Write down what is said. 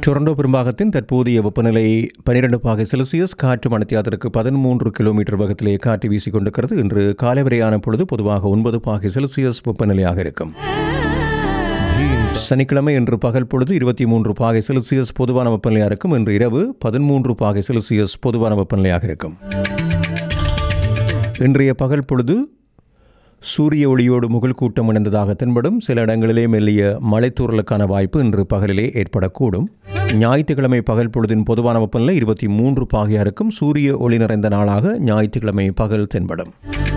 Toronto பெரும்பாகத்தின் தற்போதைய வெப்பநிலை பனிரெண்டு பாகை செல்சியஸ் காற்று மணித்தியாதற்கு பதிமூன்று கிலோமீட்டர் வேகத்திலே காற்று வீசிக் கொண்டிருக்கிறது இன்று காலை வரையான பொழுது பொதுவாக ஒன்பது பாகை செல்சியஸ் வெப்பநிலையாக இருக்கும் சனிக்கிழமை இன்று பகல் பொழுது இருபத்தி மூன்று பாகை செல்சியஸ் பொதுவான வெப்பநிலையாக இருக்கும் இன்று இரவு பதிமூன்று பாகை செல்சியஸ் பொதுவான வெப்பநிலையாக இருக்கும் இன்றைய பகல் பொழுது சூரிய ஒளியோடு முகல் கூட்டம் இணைந்ததாக தென்படும் சில இடங்களிலே மெல்லிய மழைத்தூறலுக்கான வாய்ப்பு இன்று பகலிலே ஏற்படக்கூடும் ஞாயிற்றுக்கிழமை பகல் பொழுதின் பொதுவான வெப்பநிலை இருபத்தி மூன்று பாகையாக இருக்கும் சூரிய ஒளி நிறைந்த நாளாக ஞாயிற்றுக்கிழமை பகல் தென்படும்